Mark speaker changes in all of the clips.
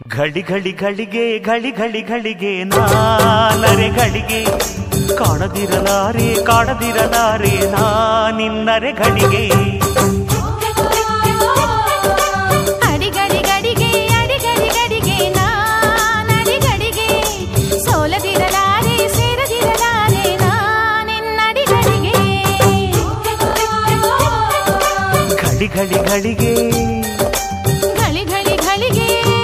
Speaker 1: ಘಳಿ ಘಳಿ ಘಳಿಗೆ ಘಳಿ ಘಳಿ ಘಳಿಗೆ ನಾನರೆ ಘಳಿಗೆ ಕಾಣದಿರಲಾರೆ ಕಾಣದಿರಲಾರೆ ನಾನಿನ್ನರೆ ಘಳಿಗೆ
Speaker 2: ಅಡಿಗಡಿಗಡಿಗೆ ಅಡಿಗಡಿಗಡಿಗೆ ನಾನಡಿಗಡಿಗೆ ಸೋಲದಿರಲಾರೆ ಸೇರದಿರಲಾರೆ ನಾನೆನ್ನಡಿಗಡಿಗೆ
Speaker 1: ಘಳಿ ಘಳಿ ಘಳಿಗೆ
Speaker 2: ಘಳಿ ಘಳಿ ಘಳಿಗೆ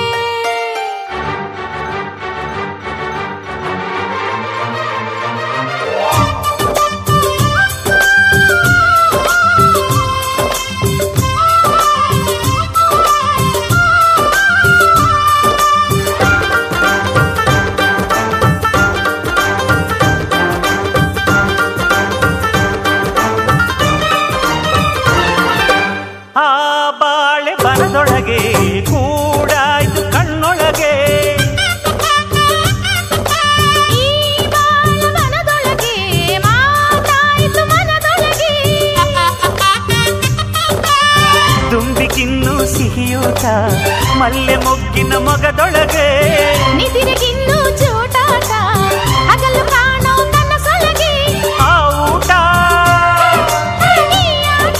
Speaker 1: ಆ ಬಾಳೆ ಬನದೊಳಗೆ ಕೂಡಾಯ್ತು ಕಣ್ಣೊಳಗೆ
Speaker 2: ಈ ಬಾಲವನದೊಳಗೆ ಮಾತಾಯಿತು ಮನದೊಳಗೆ
Speaker 1: ದುಂಬಿಗಿನ್ನು ಸಿಹಿಯೂಟ ಮಲ್ಲೆ ಮೊಗ್ಗಿನ ಮೊಗದೊಳಗೆ
Speaker 2: ನಿದಿರೆಗಿನ್ನೂ ಚೂಟಾಟ ಹಗಲು ಕಾಣೋ ತನ್ನ ಸೊಲಗೆ
Speaker 1: ಆ ಊಟ
Speaker 2: ಈ ಆಟ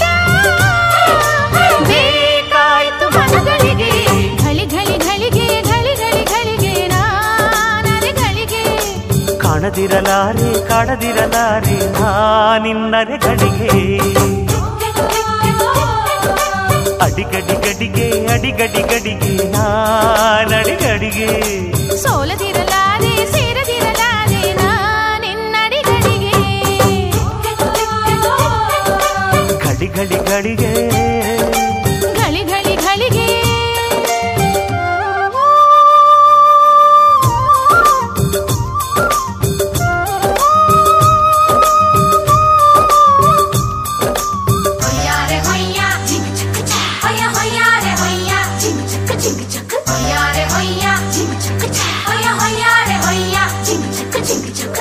Speaker 2: ಬೇಕಾಯ್ತು ಮನಗಳಿಗೆ ಘಳಿ ಘಳಿ ಘಳಿಗೆ ಘಳಿ ಘಳಿ ಘಳಿಗೆ ನಾನರೆ ಘಳಿಗೆ
Speaker 1: ಕಾಣದಿರಲಾರೆ ಕಾಣದಿರಲಾರೆ ನಾನಿನ್ನರೆ ಘಳಿಗೆ ಅಡಿಗಡಿ ಗಡಿಗೆ ಅಡಿಗಡಿ ಗಡಿಗೆ ನಾನಡಿಗಡಿಗೆ
Speaker 2: ಸೋಲದಿರಲಾರೆ ಸೇರದಿರಲಾರೆ ನಾನೆನ್ನಡಿಗಡಿಗೆ
Speaker 1: ಗಡಿ ಗಡಿ ಗಡಿಗೆ
Speaker 2: ಘಳಿ ಘಳಿ ಘಳಿಗೆ
Speaker 3: ಹೊಯ್ಯಾರೆ ಹೊಯ್ಯ ಜಿಂಗ್ ಚಕ್ ಚ ಹೊಯ್ಯ ಹೊಯ್ಯಾರೆ ಹೊಯ್ಯ ಜಿಂಗ್ ಚಕ್ ಜಿಂಗ್ ಚಕ್ ಹೊಯ್ಯಾರೆ ಹೊಯ್ಯ ಜಿಂಗ್ ಚಕ್ ಚ ಹೊಯ್ಯ ಹೊಯ್ಯಾರೆ ಹೊಯ್ಯ ಜಿಂಗ್ ಚಕ್ ಜಿಂಗ್ ಚಕ್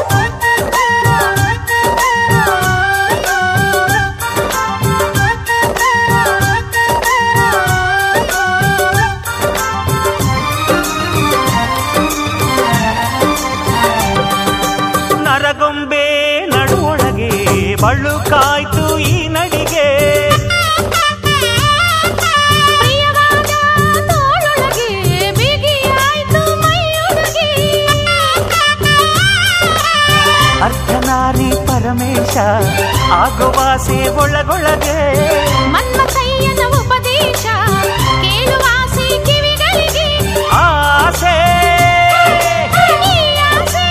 Speaker 1: ನರಗೊಂಬೆ ನಡುವೊಳಗೆ ಬಳ್ಳುಕಾಯ್ತು ಈ ನಡಿಗೆ
Speaker 2: ಪ್ರಿಯವಾದ ತೋಳೊಳಗೆ ಬಿಗಿಯಾಯ್ತು ಮೈಯೊಳಗೆ
Speaker 1: ಅರ್ಧನಾರಿ ಪರಮೇಶ ಆಗುವಾಸೆ ಒಳಗೊಳಗೆ
Speaker 2: ಮನ್ಮಥಯ್ಯನ ಉಪದೇಶ ಕೇಳುವಾಸೆ ಕಿವಿಗಳಿಗೆ
Speaker 1: ಆಸೆ
Speaker 2: ಈ ಆಸೆ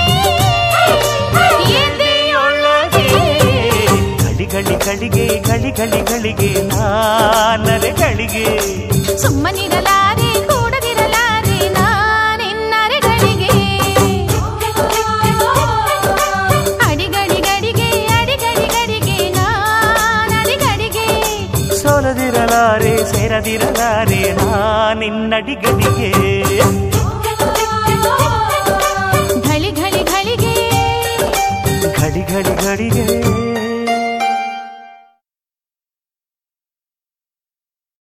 Speaker 2: ಎದೆಯೊಳಗೆ
Speaker 1: ಗಡಿ ಗಡಿ ಗಳಿಗೆ ಗಡಿ ಗಡಿ ಗಳಿಗೆ ನಾನರೆ ಗಳಿಗೆ
Speaker 2: ಸುಮ್ಮನಿರಲಾರೆ ಕೂಡದಿರಲಾರೆ ನಾನೆನ್ನರೆಗಳಿಗೆ ಅಡಿಗಡಿಗಡಿಗೆ ಅಡಿಗಡಿಗಡಿಗೆ ನಾನಡಿಗಡಿಗೆ
Speaker 1: ಸೋಲದಿರಲಾರೆ ಸೇರದಿರಲಾರೆ ನಾನಿನ್ನಡಿಗಡಿಗೆ
Speaker 2: ಘಳಿ ಘಳಿ ಘಳಿಗೆ
Speaker 1: ಗಡಿ ಗಡಿ ಗಡಿಗೆ